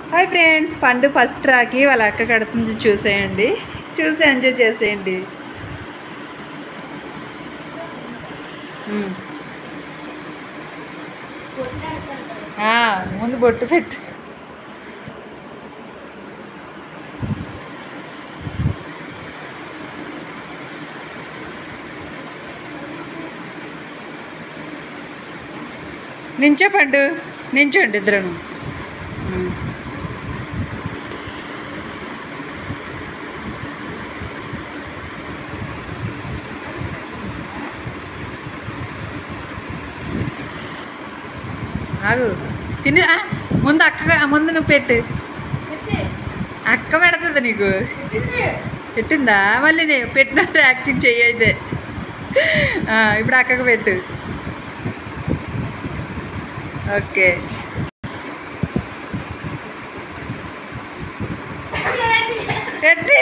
Hi friends Pandu first rakhi వాళ్ళ అక్క కడుతుంది చూసేయండి చూసి ఎంజాయ్ చేసేయండి మ్మ్. ఆ, ముందు బొట్టు పెట్టు నించో పండు నించోండి ఇద్దరు ఆగు తిని ఆ, ముందు అక్క ముందు నువ్వు పెట్టు అక్క పెడుతుంది నీకు పెట్టిందా మళ్ళీ నేను పెట్టినట్టు యాక్టింగ్ చెయ్యి అయితే ఆ, ఇప్పుడు అక్కకు పెట్టు ఓకే పెట్టి